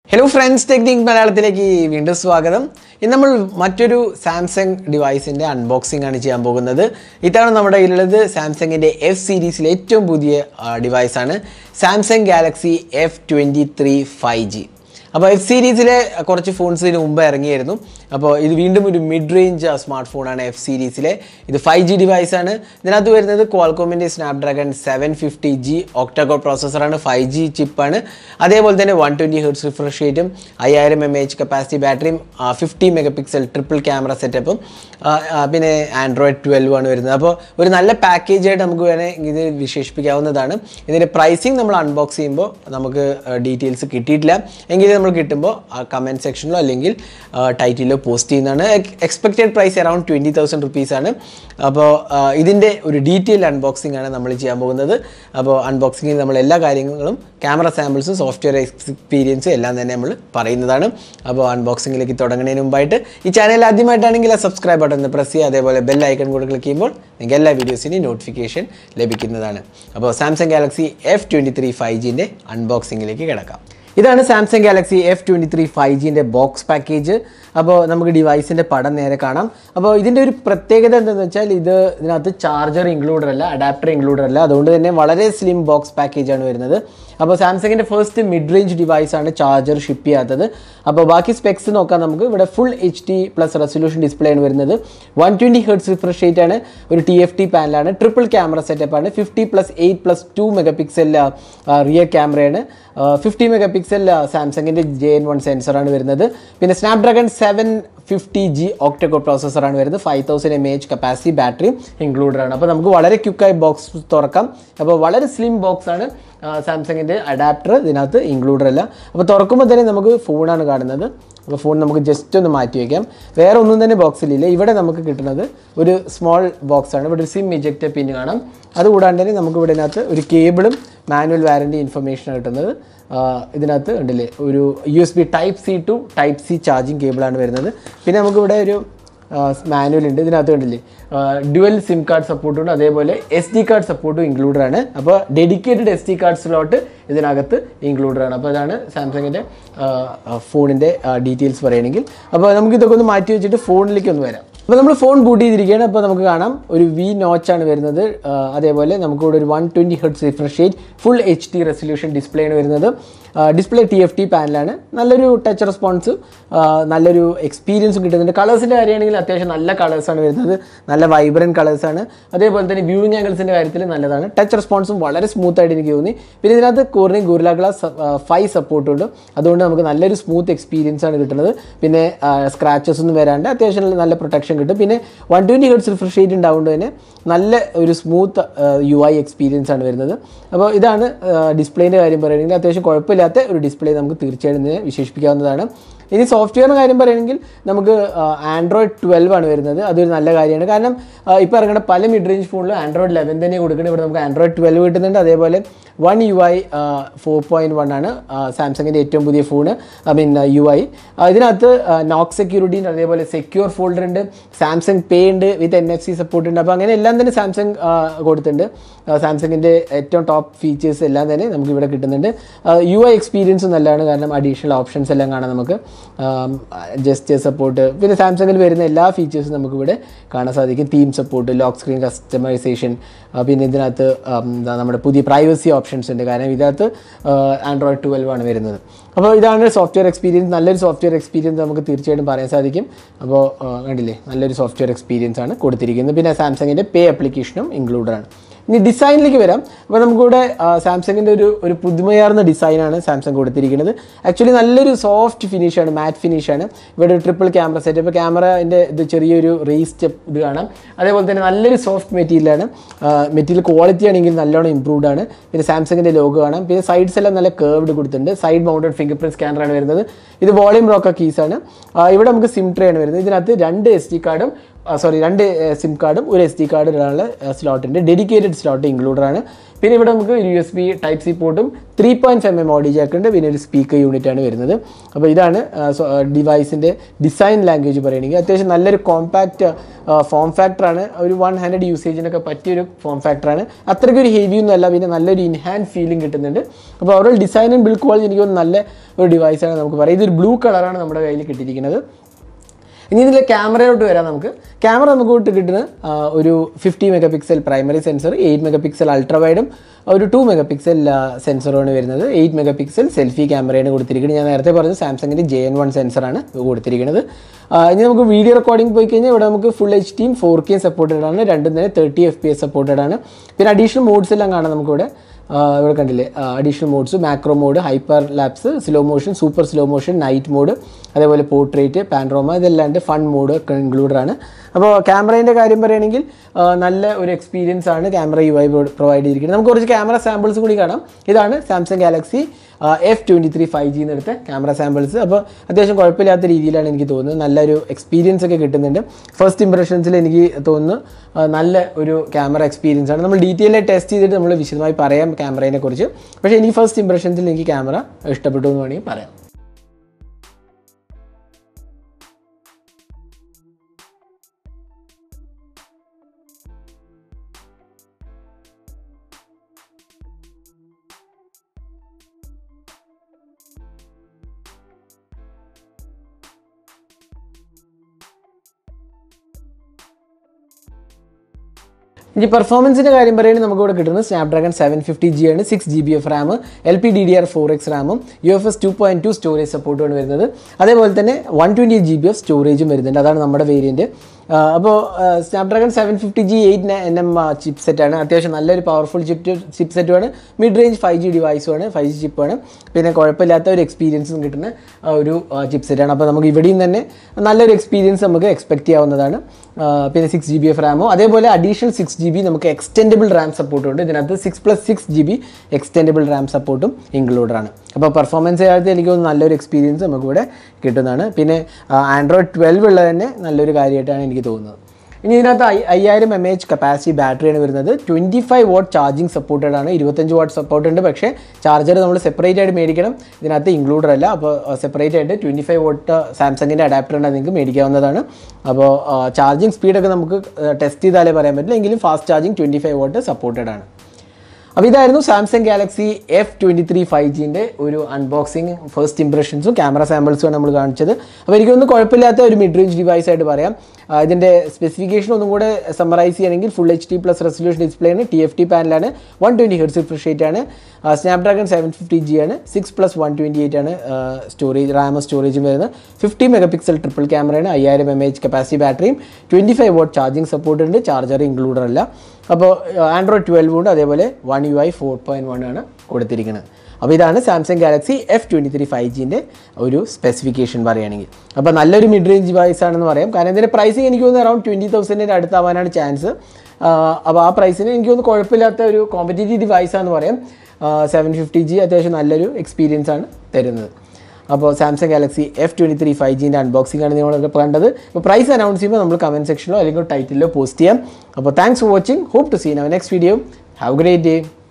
hello friends technique മലയാളത്തിലേക്ക് വീണ്ടും സ്വാഗതം ഇന്ന് നമ്മൾ മറ്റൊരു സാംസങ് ഡിവൈസിൻ്റെ അൺബോക്സിംഗ് ആണ് ചെയ്യാൻ പോകുന്നത് ഇത്തവണ നമ്മുടെ കയ്യിലുള്ളത് സാംസങ്ങിൻ്റെ എഫ് സീരീസിലെ ഏറ്റവും പുതിയ ഡിവൈസാണ് Samsung Galaxy F twenty three five G അപ്പോൾ എഫ് സീരീസിലെ കുറച്ച് ഫോൺസ് ഇതിന് മുമ്പ് ഇറങ്ങിയായിരുന്നു അപ്പോൾ ഇത് വീണ്ടും ഒരു മിഡ് റേഞ്ച് സ്മാർട്ട് ഫോണാണ് എഫ് സീരീസിലെ ഇത് ഫൈവ് ജി ഡിവൈസാണ് ഇതിനകത്ത് വരുന്നത് ക്വാൾകോമിൻ്റെ Snapdragon seven fifty G octa core പ്രോസസ്സറാണ് ഫൈവ് ജി ചിപ്പാണ് അതേപോലെ തന്നെ വൺ ട്വൻറ്റി ഹെർട്സ് റിഫ്രഷ് റേറ്റും അയ്യായിരം എം എച്ച് കപ്പാസിറ്റി ബാറ്ററിയും fifty megapixel triple camera സെറ്റപ്പും പിന്നെ ആൻഡ്രോയിഡ് ട്വൽവ് ആണ് വരുന്നത് അപ്പോൾ ഒരു നല്ല പാക്കേജ് ആയിട്ട് നമുക്ക് വേണമെങ്കിൽ ഇത് വിശേഷിപ്പിക്കാവുന്നതാണ് ഇതിൻ്റെ പ്രൈസിങ് നമ്മൾ അൺബോക്സ് ചെയ്യുമ്പോൾ നമുക്ക് ഡീറ്റെയിൽസ് കിട്ടിയിട്ടില്ല എങ്കിൽ നമ്മൾ കിട്ടുമ്പോൾ കമൻറ്റ് സെക്ഷനിലോ അല്ലെങ്കിൽ ടൈറ്റിലോ പോസ്റ്റ് ചെയ്യുന്നതാണ് expected price around twenty thousand റുപ്പീസാണ് അപ്പോൾ ഇതിൻ്റെ ഒരു ഡീറ്റെയിൽ അൺബോക്സിംഗ് ആണ് നമ്മൾ ചെയ്യാൻ പോകുന്നത് അപ്പോൾ അൺബോക്സിങ്ങിൽ നമ്മൾ എല്ലാ കാര്യങ്ങളും ക്യാമറ സാമ്പിൾസും സോഫ്റ്റ്വെയർ എക്സ്പീരിയൻസും എല്ലാം തന്നെ നമ്മൾ പറയുന്നതാണ് അപ്പോൾ അൺബോക്സിങ്ങിലേക്ക് തുടങ്ങുന്നതിന് മുമ്പായിട്ട് ഈ ചാനൽ ആദ്യമായിട്ടാണെങ്കിൽ ആ സബ്സ്ക്രൈബ് ബട്ടൺ ഒന്ന് പ്രസ് ചെയ്യുക അതേപോലെ ബെൽ ഐക്കൺ കൂടെ ക്ലിക്ക് ചെയ്യുമ്പോൾ നിങ്ങൾക്ക് എല്ലാ വീഡിയോസിൻ്റെയും നോട്ടിഫിക്കേഷൻ ലഭിക്കുന്നതാണ് അപ്പോൾ Samsung Galaxy F twenty three five ജീൻ്റെ അൺബോക്സിങ്ങിലേക്ക് കിടക്കാം ഇതാണ് Samsung Galaxy F twenty three five ജീൻ്റെ ബോക്സ് പാക്കേജ് അപ്പോൾ നമുക്ക് ഡിവൈസിൻ്റെ പടം നേരെ കാണാം അപ്പോൾ ഇതിൻ്റെ ഒരു പ്രത്യേകത എന്താണെന്ന് വെച്ചാൽ ഇത് ഇതിനകത്ത് ചാർജർ ഇൻക്ലൂഡഡ് അല്ല അഡാപ്റ്റർ ഇൻക്ലൂഡഡ് അല്ല അതുകൊണ്ട് തന്നെ വളരെ സ്ലിം ബോക്സ് പാക്കേജാണ് വരുന്നത് അപ്പോൾ സാംസങ്ങിൻ്റെ ഫസ്റ്റ് മിഡ് റേഞ്ച് ഡിവൈസാണ് ചാർജർ ഷിപ്പ് ചെയ്യാത്തത് അപ്പോൾ ബാക്കി സ്പെക്സ് നോക്കാം നമുക്ക് ഇവിടെ full H D plus resolution display ആണ് വരുന്നത് one twenty hertz refresh rate ആണ് ഒരു ടി എഫ് ടി പാനലാണ് ട്രിപ്പിൾ ക്യാമറ സെറ്റപ്പ് ആണ് fifty plus eight plus two megapixel rear ക്യാമറയാണ് ഫിഫ്റ്റി മെഗാ പിക്സൽ സാംസങ്ങിൻ്റെ ജെ എൻ വൺ സെൻസറാണ് വരുന്നത് പിന്നെ Snapdragon seven fifty G octa core പ്രോസസ്സറാണ് വരുന്നത് five thousand M H capacity ബാറ്ററിയും ഇൻക്ലൂഡഡ് ആണ് അപ്പോൾ നമുക്ക് വളരെ ക്വിക്കായി ബോക്സ് തുറക്കാം അപ്പോൾ വളരെ സ്ലിം ബോക്സ് ആണ് സാംസങ്ങിൻ്റെ അഡാപ്റ്റർ ഇതിനകത്ത് ഇൻക്ലൂഡഡ് അല്ല അപ്പോൾ തുറക്കുമ്പോൾ തന്നെ നമുക്ക് ഫോണാണ് കാണുന്നത് അപ്പോൾ ഫോൺ നമുക്ക് ജസ്റ്റ് ഒന്ന് മാറ്റി വയ്ക്കാം വേറെ ഒന്നും തന്നെ ബോക്സിലില്ല ഇവിടെ നമുക്ക് കിട്ടുന്നത് ഒരു സ്മോൾ ബോക്സ് ആണ് ഇവിടെ ഒരു സിം ഇജക്റ്റ് പിൻ കാണാം അതുകൂടാണ്ട് തന്നെ നമുക്ക് ഇവിടെ ഇതിനകത്ത് ഒരു കേബിളും മാനുവൽ വാറൻറ്റി ഇൻഫർമേഷനാണ് കിട്ടുന്നത് ഇതിനകത്ത് ഉണ്ടല്ലേ ഒരു U S B type C to type C charging കേബിളാണ് വരുന്നത് പിന്നെ നമുക്കിവിടെ ഒരു മാനുവൽ ഉണ്ട് ഇതിനകത്ത് കണ്ടില്ലേ ഡ്യുവൽ സിം കാർഡ് സപ്പോർട്ടും ഉണ്ട് അതേപോലെ എസ് ഡി കാർഡ് സപ്പോർട്ടും ഇൻക്ലൂഡഡ് ആണ് അപ്പോൾ dedicated S D card slot ഇതിനകത്ത് ഇൻക്ലൂഡഡ് ആണ് അപ്പോൾ അതാണ് സാംസങ്ങിൻ്റെ ഫോണിൻ്റെ ഡീറ്റെയിൽസ് പറയുകയാണെങ്കിൽ അപ്പോൾ നമുക്ക് ഇതൊക്കെ ഒന്ന് മാറ്റി വെച്ചിട്ട് ഫോണിലേക്ക് ഒന്ന് വരാം അപ്പോൾ നമ്മൾ ഫോൺ ബൂട്ട് ചെയ്തിരിക്കുകയാണ് അപ്പോൾ നമുക്ക് കാണാം ഒരു വി നോച്ചാണ് വരുന്നത് അതേപോലെ നമുക്കിവിടെ ഒരു one twenty hertz refresh rate full H D resolution display ആണ് വരുന്നത് ഡിസ്പ്ലേ ടി എഫ് ടി പാനലാണ് നല്ലൊരു ടച്ച് റെസ്പോൺസ് നല്ലൊരു എക്സ്പീരിയൻസും കിട്ടുന്നുണ്ട് കളേഴ്സിൻ്റെ കാര്യമാണെങ്കിൽ അത്യാവശ്യം നല്ല കളേഴ്സാണ് വരുന്നത് നല്ല വൈബ്രൻറ്റ് കളേഴ്സാണ് അതേപോലെ തന്നെ വ്യൂയിങ് ആംഗിൾസിൻ്റെ കാര്യത്തിൽ നല്ലതാണ് ടച്ച് റെസ്പോൺസും വളരെ സ്മൂത്ത് ആയിട്ട് എനിക്ക് തോന്നി പിന്നെ ഇതിനകത്ത് കോർണിംഗ് ഗുരുല ഗ്ലാസ് ഫൈവ് സപ്പോർട്ടും ഉണ്ട് അതുകൊണ്ട് നമുക്ക് നല്ലൊരു സ്മൂത്ത് എക്സ്പീരിയൻസ് ആണ് കിട്ടുന്നത് പിന്നെ സ്ക്രാച്ചസ് ഒന്നും വരാണ്ട് അത്യാവശ്യം നല്ല പ്രൊട്ടക്ഷൻ കിട്ടും പിന്നെ one twenty hertz refresh rate ഉണ്ടാവുകൊണ്ട് തന്നെ നല്ല ഒരു സ്മൂത്ത് യു ഐ എക്സ്പീരിയൻസ് ആണ് വരുന്നത് അപ്പോൾ ഇതാണ് ഡിസ്പ്ലേൻ്റെ കാര്യം പറയുകയാണെങ്കിൽ അത്യാവശ്യം കുഴപ്പമില്ലാത്ത ഒരു ഡിസ്പ്ലേ നമുക്ക് തീർച്ചയായിട്ടും ഇതിനെ വിശേഷിപ്പിക്കാവുന്നതാണ് ഇനി സോഫ്റ്റ്വെയറിന് കാര്യം പറയുകയാണെങ്കിൽ നമുക്ക് ആൻഡ്രോയിഡ് ട്വൽവ് ആണ് വരുന്നത് അതൊരു നല്ല കാര്യമാണ് കാരണം ഇപ്പോൾ ഇറങ്ങുന്ന പല മിഡ് റേഞ്ച് ഫോണിലും ആൻഡ്രോയിഡ് ലെവൻ തന്നെ കൊടുക്കുന്നത് ഇവിടെ നമുക്ക് ആൻഡ്രോയിഡ് ട്വൽവ് കിട്ടുന്നുണ്ട് അതേപോലെ one U I four point one ആണ് സാംസങ്ങിൻ്റെ ഏറ്റവും പുതിയ phone I mean U I ഇതിനകത്ത് നോക്ക് സെക്യൂരിറ്റി ഉണ്ട് അതേപോലെ സെക്യൂർ ഫോൾഡർ ഉണ്ട് സാംസങ് പേ ഉണ്ട് with N F C support ഉണ്ട് അപ്പോൾ അങ്ങനെ എല്ലാം തന്നെ സാംസങ് കൊടുത്തിട്ടുണ്ട് സാംസങ്ങിൻ്റെ ഏറ്റവും ടോപ്പ് ഫീച്ചേഴ്സ് എല്ലാം തന്നെ നമുക്ക് ഇവിടെ കിട്ടുന്നുണ്ട് യു ഐ എക്സ്പീരിയൻസ് നല്ലതാണ് കാരണം അഡീഷണൽ ഓപ്ഷൻസ് എല്ലാം കാണാം നമുക്ക് ജസ്റ്റ് സപ്പോർട്ട് പിന്നെ സാംസങ്ങിൽ വരുന്ന എല്ലാ ഫീച്ചേഴ്സും നമുക്കിവിടെ കാണാൻ സാധിക്കും theme support lock screen customisation പിന്നെ ഇതിനകത്ത് എന്താ നമ്മുടെ പുതിയ പ്രൈവസി ഓപ്ഷൻസ് ഉണ്ട് കാരണം ഇതിനകത്ത് ആൻഡ്രോയിഡ് ട്വൽവ് ആണ് വരുന്നത് അപ്പോൾ ഇതാണ് സോഫ്റ്റ്വെയർ എക്സ്പീരിയൻസ് നല്ലൊരു സോഫ്റ്റ്വെയർ എക്സ്പീരിയൻസ് നമുക്ക് തീർച്ചയായിട്ടും പറയാൻ സാധിക്കും അപ്പോൾ കണ്ടില്ലേ നല്ലൊരു സോഫ്റ്റ്വെയർ എക്സ്പീരിയൻസ് ആണ് കൊടുത്തിരിക്കുന്നത് പിന്നെ സാംസങ്ങിൻ്റെ പേ ആപ്ലിക്കേഷനും ഇൻക്ലൂഡഡ് ആണ് ഇനി ഡിസൈനിലേക്ക് വരാം അപ്പോൾ നമുക്കിവിടെ സാംസങ്ങിൻ്റെ ഒരു ഒരു പുതുമയാർന്ന ഡിസൈനാണ് സാംസങ് കൊടുത്തിരിക്കുന്നത് ആക്ച്വലി നല്ലൊരു സോഫ്റ്റ് ഫിനിഷാണ് മാറ്റ് ഫിനിഷാണ് ഇവിടെ ഒരു ട്രിപ്പിൾ ക്യാമറ സെറ്റ് ഇപ്പോൾ ക്യാമറൻ്റെ ഇത് ചെറിയൊരു റേസ് സ്റ്റെപ്പ് ഇത് കാണാം അതേപോലെ തന്നെ നല്ലൊരു സോഫ്റ്റ് മെറ്റീരിയലാണ് മെറ്റീരിയൽ ക്വാളിറ്റി ആണെങ്കിൽ നല്ലോണം ഇമ്പ്രൂവ്ഡ് ആണ് പിന്നെ സാംസങ്ങിൻ്റെ ലോഗോ കാണാം പിന്നെ സൈഡ്സ് എല്ലാം നല്ല കേർവ്ഡ് കൊടുത്തിട്ടുണ്ട് സൈഡ് മൗണ്ടഡ് ഫിംഗർ പ്രിൻറ്റ് സ്കാനറാണ് വരുന്നത് ഇത് വോളിയം റോക്ക കീസാണ് ഇവിടെ നമുക്ക് സിം ട്രേ ആണ് വരുന്നത് ഇതിനകത്ത് രണ്ട് എസ് ഡി കാർഡും സോറി രണ്ട് സിം കാർഡും ഒരു എസ് ഡി കാർഡ് ഇടാനുള്ള സ്ലോട്ടിൻ്റെ ഡെഡിക്കേറ്റഡ് സ്ലോട്ട് ഇൻക്ലൂഡഡ് ആണ് പിന്നെ ഇവിടെ നമുക്ക് U S B type C പോർട്ടും three point five M audio jack ഉണ്ട് പിന്നെ ഒരു സ്പീക്കർ യൂണിറ്റ് ആണ് വരുന്നത് അപ്പോൾ ഇതാണ് ഡിവൈസിൻ്റെ ഡിസൈൻ ലാംഗ്വേജ് പറയുകയാണെങ്കിൽ അത്യാവശ്യം നല്ലൊരു കോമ്പാക്റ്റ് ഫോം ഫാക്ടറാണ് ഒരു വൺ ഹാൻഡഡ് യൂസേജിനൊക്കെ പറ്റിയൊരു ഫോം ഫാക്ടറാണ് അത്രയ്ക്ക് ഒരു ഹെവി ഒന്നും അല്ല പിന്നെ നല്ലൊരു ഇൻഹാൻഡ് ഫീലിംഗ് കിട്ടുന്നുണ്ട് അപ്പോൾ overall design and build quality എനിക്ക് തോന്നുന്നു നല്ല ഒരു ഡിവൈസാണ് നമുക്ക് പറയാം ഇതൊരു ബ്ലൂ കളറാണ് നമ്മുടെ കയ്യിൽ കിട്ടിയിരിക്കുന്നത് ഇനി ഇതിലെ ക്യാമറയിലോട്ട് വരാം നമുക്ക് ക്യാമറ നമുക്ക് വിട്ട് കിട്ടുന്നത് ആ, ഒരു fifty megapixel primary sensor eight megapixel ultra വൈഡും ഒരു ടു മെഗാ പിക്സൽ സെൻസറാണ് വരുന്നത് എയ്റ്റ് മെഗാ പിക്സൽ സെൽഫി ക്യാമറയാണ് കൊടുത്തിരിക്കുന്നത് ഞാൻ നേരത്തെ പറഞ്ഞു സാംസങ്ങിൻ്റെ ജെ എൻ വൺ സെൻസറാണ് കൊടുത്തിരിക്കുന്നത് ആ, ഇനി നമുക്ക് വീഡിയോ റെക്കോർഡിംഗ് പോയി കഴിഞ്ഞാൽ ഇവിടെ നമുക്ക് ഫുൾ എച്ച് ഡിയും ഫോർ കെയും സപ്പോർട്ടഡ് ആണ് രണ്ടും തന്നെ thirty F P S supported ആണ് പിന്നെ അഡീഷണൽ മോഡ്സ് എല്ലാം കാണാം നമുക്കിവിടെ ആ, ഇവിടെ കണ്ടില്ലേ additional modes macro mode hyper lapse slow motion super slow motion night mode അതേപോലെ പോർട്രേറ്റ് പാൻഡ്രോമ ഇതെല്ലാം ഫൺ മോഡ് ഒക്കെ ഇൻക്ലൂഡഡ് ആണ് അപ്പോൾ ക്യാമറേൻ്റെ കാര്യം പറയുകയാണെങ്കിൽ ആ, നല്ല ഒരു എക്സ്പീരിയൻസ് ആണ് ക്യാമറ യു ഐ പ്രൊവൈഡ് ചെയ്തിരിക്കുന്നത് നമുക്ക് കുറച്ച് ക്യാമറ സാമ്പിൾസ് കൂടി കാണാം ഇതാണ് Samsung Galaxy F twenty three five ജിന്ന് എടുത്ത ക്യാമറ സാമ്പിൾസ് അപ്പോൾ അത്യാവശ്യം കുഴപ്പമില്ലാത്ത രീതിയിലാണ് എനിക്ക് തോന്നുന്നത് നല്ലൊരു എക്സ്പീരിയൻസ് ഒക്കെ കിട്ടുന്നുണ്ട് ഫസ്റ്റ് ഇംപ്രഷൻസിൽ എനിക്ക് തോന്നുന്നു ആ, നല്ല ഒരു ക്യാമറ എക്സ്പീരിയൻസ് ആണ് നമ്മൾ ഡീറ്റെയിൽ ആയി ടെസ്റ്റ് ചെയ്തിട്ട് നമ്മൾ വിശദമായി പറയാം ക്യാമറയെ കുറിച്ച് പക്ഷേ എനിക്ക് ഫസ്റ്റ് ഇംപ്രഷൻസിൽ എനിക്ക് ക്യാമറ ഇഷ്ടപ്പെട്ടു എന്ന് വേണമെങ്കിൽ പറയാം ഇനി പെർഫോമൻസിൻ്റെ കാര്യം പറയുകയാണെങ്കിൽ നമുക്ക് ഇവിടെ കിട്ടുന്നത് സ്നാപ്ഡ്രാഗൺ സെവൻ ഫിഫ്റ്റി ജി ആണ് six G B of RAM L P D D R four X റാമും U F S two point two storage സപ്പോർട്ടുമാണ് വരുന്നത് അതേപോലെ തന്നെ one twenty G B of സ്റ്റോറേജും വരുന്നുണ്ട് അതാണ് നമ്മുടെ വേരിയൻറ്റ് അപ്പോൾ Snapdragon seven fifty G eight N M chip സെറ്റാണ് അത്യാവശ്യം നല്ലൊരു പവർഫുൾ ചിപ്പ് ചിപ്പ് സെറ്റുമാണ് മിഡ് റേഞ്ച് ഫൈവ് ജി ഡിവൈസുമാണ് ഫൈവ് ജി ചിപ്പാണ് പിന്നെ കുഴപ്പമില്ലാത്ത ഒരു എക്സ്പീരിയൻസും കിട്ടുന്ന ആ, ഒരു ചിപ്പ് സെറ്റാണ് അപ്പോൾ നമുക്ക് ഇവിടെയും തന്നെ നല്ലൊരു എക്സ്പീരിയൻസ് നമുക്ക് എക്സ്പെക്ട് ചെയ്യാവുന്നതാണ് ആ, പിന്നെ സിക്സ് ജി ബി എഫ് റാമോ അതേപോലെ അഡീഷണൽ സിക്സ് ജി ബി നമുക്ക് എക്സ്റ്റെൻഡബിൾ റാം സപ്പോർട്ടും ഉണ്ട് ഇതിനകത്ത് six plus six G B extendable RAM സപ്പോർട്ടും ഇൻക്ലൂഡഡ് ആണ് അപ്പോൾ പെർഫോമൻസ് കാര്യത്തിൽ എനിക്ക് തോന്നുന്നു നല്ലൊരു എക്സ്പീരിയൻസ് നമുക്കിവിടെ കിട്ടുന്നതാണ് പിന്നെ ആൻഡ്രോയിഡ് ട്വൽവ് ഉള്ളത് തന്നെ നല്ലൊരു കാര്യമായിട്ടാണ് എനിക്ക് തോന്നുന്നത് ഇനി ഇതിനകത്ത് ഐ അയ്യായിരം എം എച്ച് കപ്പാസിറ്റി ബാറ്ററിയാണ് വരുന്നത് twenty five watt charging supported ആണ് ഇരുപത്തഞ്ച് വാട്ട് സപ്പോർട്ട് ഉണ്ട് പക്ഷേ ചാർജർ നമ്മൾ സെപ്പറേറ്റ് ആയിട്ട് മേടിക്കണം ഇതിനകത്ത് ഇൻക്ലൂഡഡ് അല്ല അപ്പോൾ സെപ്പറേറ്റ് ആയിട്ട് ട്വൻറ്റി ഫൈവ് വാട്ട് സാംസങ്ങിൻ്റെ അഡാപ്റ്റർ ഉണ്ട് നിങ്ങൾക്ക് മേടിക്കാവുന്നതാണ് അപ്പോൾ ചാർജിങ് സ്പീഡൊക്കെ നമുക്ക് ടെസ്റ്റ് ചെയ്താലേ പറയാൻ പറ്റില്ല എങ്കിലും fast charging twenty five watt supported ആണ് അപ്പോൾ ഇതായിരുന്നു Samsung Galaxy F twenty three five ജിൻ്റെ ഒരു അൺബോക്സിങ് ഫസ്റ്റ് ഇംപ്രഷൻസും ക്യാമറ സാമ്പിൾസും നമ്മൾ കാണിച്ചത് അപ്പോൾ എനിക്കൊന്നും കുഴപ്പമില്ലാത്ത ഒരു മിഡ് റേഞ്ച് ഡിവൈസ് ആയിട്ട് പറയാം ആ, ഇതിൻ്റെ സ്പെസിഫിക്കേഷൻ ഒന്നും കൂടെ സമ്മറൈസ് ചെയ്യണമെങ്കിൽ full H D plus resolution display ആണ് ടി എഫ് ടി പാനലാണ് one twenty hertz refresh rate ആണ് സ്നാപ്ഡ്രാഗൺ സെവൻ ഫിഫ്റ്റി ജി ആണ് six plus one twenty eight ആണ് സ്റ്റോറേജ് റാം സ്റ്റോറേജും വരുന്നത് ഫിഫ്റ്റി മെഗാ പിക്സൽ ട്രിപ്പിൾ ക്യാമറയാണ് അയ്യായിരം എം എച്ച് കപ്പാസിറ്റി ബാറ്ററിയും twenty five watt charging support ഉണ്ട് ചാർജർ ഇൻക്ലൂഡഡ് അല്ല അപ്പോൾ ആൻഡ്രോയിഡ് ട്വൽവ് ഉണ്ട് അതേപോലെ one U I four point one ആണ് കൊടുത്തിരിക്കുന്നത് അപ്പോൾ ഇതാണ് Samsung Galaxy F twenty three five ജിൻ്റെ ഒരു സ്പെസിഫിക്കേഷൻ പറയുകയാണെങ്കിൽ അപ്പോൾ നല്ലൊരു മിഡ് റേഞ്ച് ഡിവൈസ് ആണെന്ന് പറയാം കാരണം ഇതിൻ്റെ പ്രൈസിങ് എനിക്ക് തോന്നുന്നു അറൗണ്ട് ട്വൻറ്റി തൗസൻഡിൻ്റെ അടുത്താവാനാണ് ചാൻസ് അപ്പോൾ ആ പ്രൈസിന് എനിക്ക് തോന്നുന്നു കുഴപ്പമില്ലാത്ത ഒരു കോമ്പറ്റേറ്റീവ് ഡിവൈസ് ആണെന്ന് പറയാം സെവൻ ഫിഫ്റ്റി ജി അത്യാവശ്യം നല്ലൊരു എക്സ്പീരിയൻസ് ആണ് തരുന്നത് അപ്പോൾ Samsung Galaxy F twenty three five ജീൻ്റെ അൺബോക്സിംഗ് ആണ് നിങ്ങളൊക്കെ കണ്ടത് അപ്പോൾ പ്രൈസ് അനൗൺസ് ചെയ്യുമ്പോൾ നമ്മൾ കമൻറ്റ് സെക്ഷനിലോ അല്ലെങ്കിൽ ടൈറ്റിലോ പോസ്റ്റ് ചെയ്യാം അപ്പോൾ thanks for watching hope to see in our next video have great day